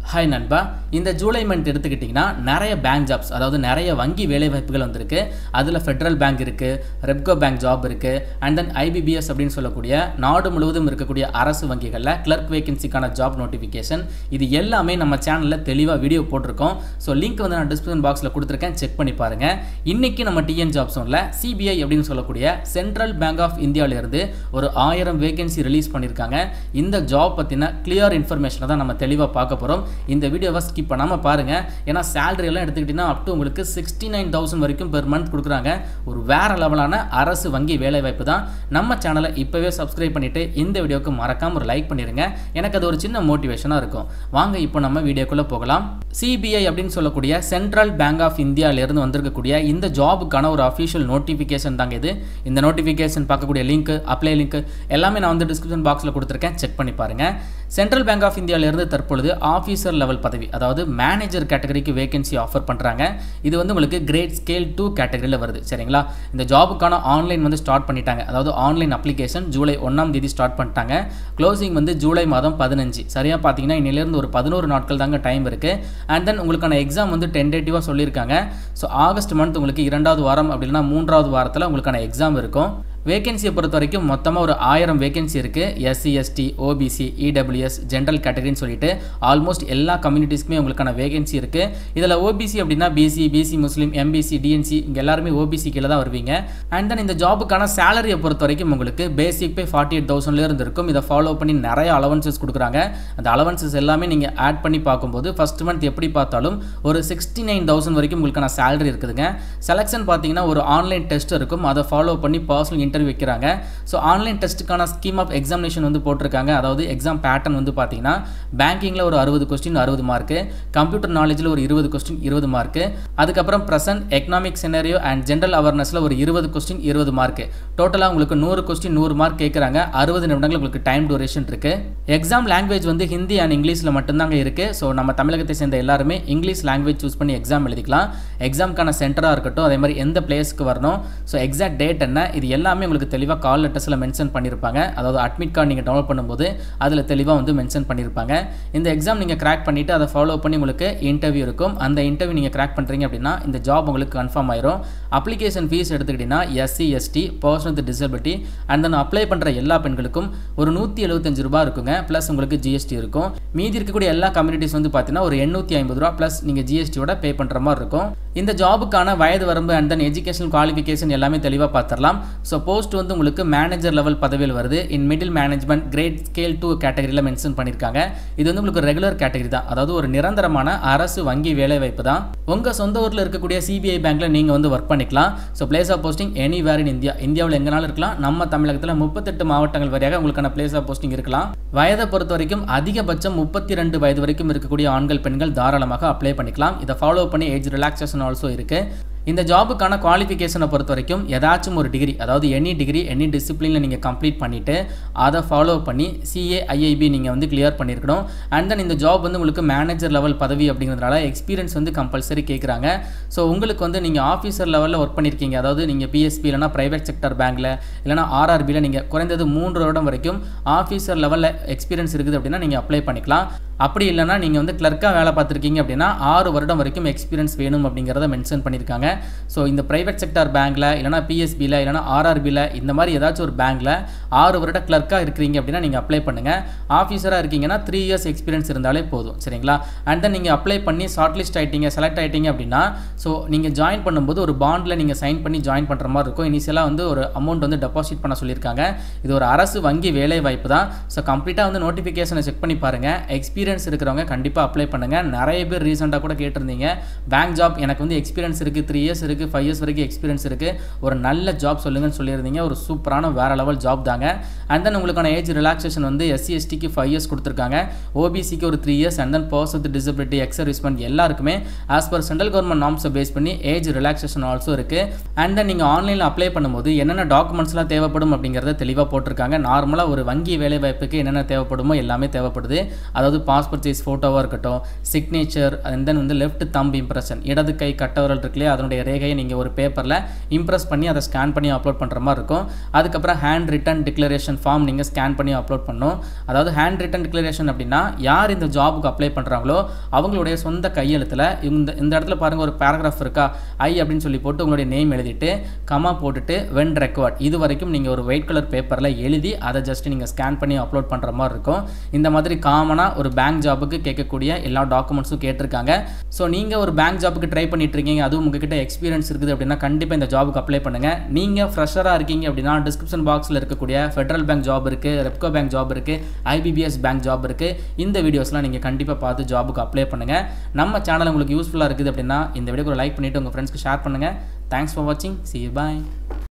hi நண்பா இந்த July month எடுத்துக்கிட்டிங்கன்னா நிறைய பேங்க் ஜாப்ஸ் அதாவது நிறைய வங்கி வேலைவாய்ப்புகள் வந்திருக்கு அதில் ஃபெட்ரல் பேங்க் இருக்குது ரெப்கோ பேங்க் ஜாப் இருக்குது அண்ட் தென் ஐபிபிஎஸ் அப்படின்னு சொல்லக்கூடிய நாடு முழுவதும் இருக்கக்கூடிய அரசு வங்கிகளில் கிளர்க் வேகன்சிக்கான ஜாப் நோட்டிஃபிகேஷன் இது எல்லாமே நம்ம சேனலில் தெளிவாக வீடியோ போட்டிருக்கோம் ஸோ லிங்க் வந்து நான் டிஸ்கிரிப்ஷன் பாக்ஸில் கொடுத்துருக்கேன் செக் பண்ணி பாருங்கள் இன்றைக்கி நம்ம டிஎன் ஜாப் சோனில் சிபிஐ அப்படின்னு சொல்லக்கூடிய சென்ட்ரல் பேங்க் ஆஃப் இந்தியாவிலேருந்து ஒரு ஆயிரம் வேகன்சி ரிலீஸ் பண்ணியிருக்காங்க இந்த ஜாப் பற்றின கிளியர் இன்ஃபர்மேஷனை தான் நம்ம தெளிவாக பார்க்க போகிறோம் இந்த வீடியோவை ஸ்கிப் பண்ணாமல் பாருங்கள் ஏன்னா salary எல்லாம் எடுத்துக்கிட்டிங்கன்னா அப் டு உங்களுக்கு சிக்ஸ்டி நைன் தௌசண்ட் வரைக்கும் பெர் மந்த் கொடுக்குறாங்க ஒரு வேற லெவலான அரசு வங்கி வேலைவாய்ப்பு தான் நம்ம சேனலை இப்போவே சப்ஸ்கிரைப் பண்ணிவிட்டு இந்த வீடியோக்கு மறக்காம ஒரு லைக் பண்ணிடுங்க எனக்கு அது ஒரு சின்ன மோட்டிவேஷனாக இருக்கும் வாங்க இப்போ நம்ம வீடியோக்குள்ளே போகலாம் சிபிஐ அப்படின்னு சொல்லக்கூடிய சென்ட்ரல் பேங்க் ஆஃப் இந்தியாவிலேருந்து வந்திருக்கக்கூடிய இந்த ஜாபுக்கான ஒரு அஃபிஷியல் நோட்டிஃபிகேஷன் தாங்க இது இந்த நோட்டிஃபிகேஷன் பார்க்கக்கூடிய லிங்க் அப்ளை லிங்க் எல்லாமே நான் வந்து டிஸ்கிரிப்ஷன் பாக்ஸில் கொடுத்துருக்கேன் செக் பண்ணி பாருங்கள் சென்ட்ரல் பேங்க் ஆஃப் இந்தியாவிலேருந்து தற்பொழுது ஆஃபீஸர் லெவல் பதவி அதாவது மேனேஜர் கேட்டகரிக்கு வேகன்சி ஆஃபர் பண்ணுறாங்க இது வந்து உங்களுக்கு கிரேட் ஸ்கேல் டூ கேட்டகரியில் வருது சரிங்களா இந்த ஜாபுக்கான ஆன்லைன் வந்து ஸ்டார்ட் பண்ணிட்டாங்க அதாவது ஆன்லைன் அப்ளிகேஷன் ஜூலை ஒன்றாம் தேதி ஸ்டார்ட் பண்ணிட்டாங்க க்ளோசிங் வந்து ஜூலை மாதம் பதினஞ்சு சரியாக பார்த்தீங்கன்னா இன்னிலேருந்து ஒரு பதினோரு நாட்கள் தாங்க டைம் இருக்குது அண்ட் தென் உங்களுக்கான எக்ஸாம் வந்து டென்டேட்டிவாக சொல்லியிருக்காங்க ஸோ ஆகஸ்ட் மந்த் உங்களுக்கு இரண்டாவது வாரம் அப்படின்னா மூன்றாவது வாரத்தில் உங்களுக்கான எக்ஸாம் இருக்கும் வேகன்சியை பொறுத்த வரைக்கும் மொத்தமாக ஒரு ஆயிரம் வேகன்சி இருக்குது SC ST OBC EWS general கேட்டகரின்னு சொல்லிட்டு ஆல்மோஸ்ட் எல்லா கம்யூனிட்டிஸ்க்குமே உங்களுக்கான வேகன்சி இருக்குது இதில் ஓபிசி அப்படின்னா BC BC Muslim MBC DNC இங்கே எல்லாருமே ஓபிசி கீழே தான் வருவீங்க அண்ட் தென் இந்த ஜாபுக்கான சேலரியை பொறுத்த வரைக்கும் உங்களுக்கு பேசிக் பே ஃபார்ட்டி எயிட் தௌசண்ட்லேருந்து இருக்கும் இதை ஃபாலோ பண்ணி நிறைய அலவன்சஸ் கொடுக்குறாங்க அந்த அலவன்சஸ் எல்லாமே நீங்கள் ஆட் பண்ணி பார்க்கும்போது ஃபஸ்ட் மந்த் எப்படி பார்த்தாலும் ஒரு சிக்ஸ்டி நைன் தௌசண்ட் வரைக்கும் உங்களுக்கான சேலரி இருக்குதுங்க செலெக்ஷன் பார்த்தீங்கன்னா ஒரு ஆன்லைன் டெஸ்ட் இருக்கும் அதை ஃபாலோ பண்ணி பர்சனல் இன்டர்வியூ வைக்கிறாங்க ஸோ ஆன்லைன் டெஸ்ட்டுக்கான ஸ்கீம் ஆஃப் எக்ஸாமினேஷன் வந்து போட்டிருக்காங்க அதாவது எக்ஸாம் பேட்டர்ன் வந்து பார்த்தீங்கன்னா பேங்கிங்கில் ஒரு அறுபது கொஸ்டின் அறுபது மார்க்கு கம்ப்யூட்டர் நாலேஜில் ஒரு இருபது கொஸ்டின் இருபது மார்க்கு அதுக்கப்புறம் present economic scenario and general அவேர்னஸில் ஒரு இருபது கொஸ்டின் இருபது மார்க்கு டோட்டலாக உங்களுக்கு நூறு கொஸ்டின் நூறு மார்க் கேட்குறாங்க அறுபது நிமிடங்கள் உங்களுக்கு டைம் டூரேஷன் இருக்குது எக்ஸாம் லாங்குவேஜ் வந்து ஹிந்தி அண்ட் இங்கிலீஷில் மட்டும்தாங்க இருக்குது ஸோ நம்ம தமிழகத்தை சேர்ந்த எல்லாருமே இங்கிலீஷ் லாங்குவேஜ் சூஸ் பண்ணி எக்ஸாம் எழுதிக்கலாம் எக்ஸாம்க்கான சென்டராக இருக்கட்டும் அதே மாதிரி எந்த பிளேஸ்க்கு வரணும் ஸோ எக்ஸாக்ட் டேட் என்ன இது எல்லாமே உங்களுக்கு தெளிவாக கால் லெட்டர்ஸில் மென்ஷன் பண்ணியிருப்பாங்க அதாவது அட்மிட் கார்டு நீங்கள் டவுன்லோட் பண்ணும்போது அதில் தெளிவாக வந்து மென்ஷன் பண்ணியிருப்பாங்க இந்த எக்ஸாம் நீங்கள் கிராக் பண்ணிவிட்டு அதை ஃபாலோ பண்ணி உங்களுக்கு இன்டர்வியூ இருக்கும் அந்த இன்டர்வியூ நீங்கள் கிராக் பண்ணுறீங்க அப்படின்னா இந்த ஜாப் உங்களுக்கு கன்ஃபார்ம் ஆயிரும் அப்ளிகேஷன் ஃபீஸ் எடுத்துக்கிட்டிங்கன்னா SC ST person with disability and then apply பண்ணுற எல்லா பெண்களுக்கும் ஒரு நூற்றி எழுபத்தஞ்சு ரூபா இருக்குங்க ப்ளஸ் உங்களுக்கு ஜிஎஸ்டி இருக்கும் மீதி இருக்கக்கூடிய எல்லா கம்யூனிட்டிஸ் வந்து பார்த்தீங்கன்னா ஒரு எண்ணூற்றி ஐம்பது ரூபா ப்ளஸ் நீங்கள் ஜிஎஸ்டியோட பே பண்ணுற மாதிரி இருக்கும் இந்த ஜாபுக்கான வயது வரம்பு அண்ட் தென் எஜுகேஷன் குவாலிஃபிகேஷன் எல்லாமே தெளிவாக பார்த்துடலாம் ஸோ போஸ்ட் வந்து உங்களுக்கு மேனேஜர் லெவல் பதவியில் வருது in middle management grade scale two கேட்டகரியில் மென்ஷன் பண்ணியிருக்காங்க இது வந்து உங்களுக்கு ரெகுலர் கேட்டகரி தான் அதாவது ஒரு நிரந்தரமான அரசு வங்கி வேலைவாய்ப்பு தான் உங்கள் சொந்த ஊரில் இருக்கக்கூடிய சிபிஐ பேங்க்கில் நீங்கள் வந்து ஒர்க் பண்ணிக்கலாம் so place of posting anywhere in India இந்தியாவில் எங்கனாலும் இருக்கலாம் நம்ம தமிழகத்தில் முப்பத்தெட்டு மாவட்டங்கள் வரையாக உங்களுக்கான பிளேஸ் ஆஃப் போஸ்டிங் இருக்கலாம் வயதை பொறுத்த வரைக்கும் அதிகபட்சம் முப்பத்தி ரெண்டு வயது வரைக்கும் இருக்கக்கூடிய ஆண்கள் பெண்கள் தாராளமாக அப்ளை பண்ணிக்கலாம் இதை ஃபாலோ பண்ணி ஏஜ் ரிலாக்ஸேஷன் ஆல்சோ இருக்குது இந்த ஜாபுக்கான குவாலிஃபிகேஷனை பொறுத்த வரைக்கும் ஏதாச்சும் ஒரு டிகிரி அதாவது எனி டிகிரி எனி டிசிப்ளினில் நீங்கள் கம்ப்ளீட் பண்ணிவிட்டு அதை ஃபாலோ பண்ணி சிஏ ஐஐபி நீங்கள் வந்து கிளியர் பண்ணியிருக்கணும் அண்ட் தென் இந்த ஜாப் வந்து உங்களுக்கு மேனேஜர் லெவல் பதவி அப்படிங்கிறதுனால எக்ஸ்பீரியன்ஸ் வந்து கம்பல்சரி கேட்குறாங்க ஸோ உங்களுக்கு வந்து நீங்கள் ஆஃபீஸர் லெவலில் ஒர்க் பண்ணியிருக்கீங்க அதாவது நீங்கள் பிஎஸ்பி இல்லைனா ப்ரைவேட் செக்டர் பேங்க்கில் இல்லைனா ஆர்ஆர்பியில் நீங்கள் குறைந்தது மூன்று வருடம் வரைக்கும் ஆஃபீஸர் லெவலில் எக்ஸ்பீரியன்ஸ் இருக்குது அப்படின்னா நீங்கள் அப்ளை பண்ணிக்கலாம் அப்படி இல்லைனா நீங்கள் வந்து கிளர்க்காக வேலை பார்த்துருக்கீங்க அப்படின்னா ஆறு வருடம் வரைக்கும் எக்ஸ்பீரியன்ஸ் வேணும் அப்படிங்கிறத மென்ஷன் பண்ணியிருக்காங்க ஸோ இந்த ப்ரைவேட் செக்டார் பேங்க்கில் இல்லைனா பிஎஸ்பியில் இல்லைனா ஆர்ஆர்பியில் இந்த மாதிரி ஏதாச்சும் ஒரு பேங்க்கில் ஆறு வருட கிளர்க்காக இருக்கிறீங்க அப்படின்னா நீங்கள் அப்ளை பண்ணுங்கள் ஆஃபீஸராக இருக்கீங்கன்னா த்ரீ இயர்ஸ் எக்ஸ்பீரியன்ஸ் இருந்தாலே போதும் சரிங்களா அண்ட் தென் நீங்கள் அப்ளை பண்ணி ஷார்ட் லிஸ்ட் ஆகிட்டீங்க செலக்ட் ஆகிட்டீங்க அப்படின்னா ஸோ நீங்கள் ஜாயின் பண்ணும்போது ஒரு பாண்டில் நீங்கள் சைன் பண்ணி ஜாயின் பண்ணுற மாதிரி இருக்கும் இனிஷியலாக வந்து ஒரு அமௌண்ட் வந்து டெபாசிட் பண்ண சொல்லியிருக்காங்க இது ஒரு அரசு வங்கி வேலை வாய்ப்பு தான் ஸோ கம்ப்ளீட்டாக வந்து நோட்டிஃபிகேஷனை செக் பண்ணி பாருங்கள் எக்ஸ்பீரியன்ஸ் இருக்கிறவங்க கண்டிப்பாக அப்ளை பண்ணுங்கள் நிறைய பேர் ரீசெண்டாக கூட கேட்டிருந்தீங்க பேங்க் ஜாப் எனக்கு வந்து எக்ஸ்பீரியன்ஸ் இருக்குது த்ரீ இயர்ஸ் இருக்குது ஃபைவ் இயர்ஸ் வரைக்கும் எக்ஸ்பீரியன்ஸ் இருக்குது ஒரு நல்ல ஜாப் சொல்லுங்கன்னு சொல்லியிருந்தீங்க ஒரு சூப்பரான வேறு லெவல் ஜாப் தாங்க அண்ட் தென் உங்களுக்கான ஏஜ் ரிலாக்ஸேஷன் வந்து எஸ்சி எஸ்டிக்கு ஃபைவ் இயர்ஸ் கொடுத்துருக்காங்க ஓபிசிக்கு ஒரு three years and then person with disability ex servicemen எல்லாருக்குமே ஆஸ் பர் சென்ட்ரல் கவர்மெண்ட் நாம்ஸை பேஸ் பண்ணி ஏஜ் ரிலாக்ஸேஷன் ஆல்சோ இருக்குது அண்ட் தென் நீங்கள் ஆன்லைனில் அப்ளை பண்ணும்போது என்னென்ன டாக்குமெண்ட்ஸ்லாம் தேவைப்படும் அப்படிங்கிறத தெளிவாக போட்டிருக்காங்க நார்மலாக ஒரு வங்கி வேலை வாய்ப்புக்கு என்னென்ன தேவைப்படுமோ எல்லாமே தேவைப்படுது அதாவது பாஸ்போர்ட் சைஸ் ஃபோட்டோவாக இருக்கட்டும் சிக்னேச்சர் அண்ட் தென் வந்து லெஃப்ட் தம்ப் இம்ப்ரெஷன் இடது கை கட்டவரல் இருக்குல்லையே அதனுடைய அதனுடைய ரேகையை நீங்கள் ஒரு பேப்பரில் இம்ப்ரெஸ் பண்ணி அதை ஸ்கேன் பண்ணி அப்லோட் பண்ணுற மாதிரி இருக்கும் அதுக்கப்புறம் ஹேண்ட் ரிட்டன் டிக்ளரேஷன் ஃபார்ம் நீங்கள் ஸ்கேன் பண்ணி அப்லோட் பண்ணணும் அதாவது ஹேண்ட் ரிட்டன் டிக்ளரேஷன் அப்படின்னா யார் இந்த ஜாபுக்கு அப்ளை பண்ணுறாங்களோ அவங்களுடைய சொந்த கையெழுத்தில் இந்த இந்த இடத்துல பாருங்கள் ஒரு பேராகிராஃப் இருக்கா ஐ அப்படின்னு சொல்லி போட்டு உங்களுடைய நேம் எழுதிட்டு கமா போட்டுட்டு வென் ரெக்கார்ட் இது வரைக்கும் நீங்கள் ஒரு ஒயிட் கலர் பேப்பரில் எழுதி அதை ஜஸ்ட் நீங்கள் ஸ்கேன் பண்ணி அப்லோட் பண்ணுற மாதிரி இருக்கும் இந்த மாதிரி காமனாக ஒரு பேங்க் ஜாபுக்கு கேட்கக்கூடிய எல்லா டாக்குமெண்ட்ஸும் கேட்டிருக்காங்க ஸோ நீங்கள் ஒரு பேங்க் ஜாபுக்கு ட்ரை பண்ணிட்டு இருக்கீங்க அதுவும் உங்ககிட்ட எக்ஸ்பீரியன்ஸ் இருக்குது அப்படின்னா கண்டிப்பாக இந்த ஜாபுக்கு அப்ளை பண்ணுங்கள் நீங்கள் ஃப்ரெஷராக இருக்கீங்க அப்படின்னா டிஸ்கிரிப்ஷன் பாக்ஸில் இருக்கக்கூடிய ஃபெடரல் பேங்க் ஜாப் இருக்குது ரெப்கோ பேங்க் ஜாப் இருக்குது ஐபிபிஎஸ் பேங்க் ஜாப் இருக்குது இந்த வீடியோஸ்லாம் நீங்கள் கண்டிப்பாக பார்த்து ஜாபுக்கு அப்ளை பண்ணுங்கள் நம்ம சேனல் உங்களுக்கு யூஸ்ஃபுல்லாக இருக்குது அப்படின்னா இந்த வீடியோக்கு லைக் பண்ணிவிட்டு உங்கள் ஃப்ரெண்ட்ஸ்க்கு ஷேர் பண்ணுங்கள் தேங்க்ஸ் ஃபார் வாட்சிங் சி பாய்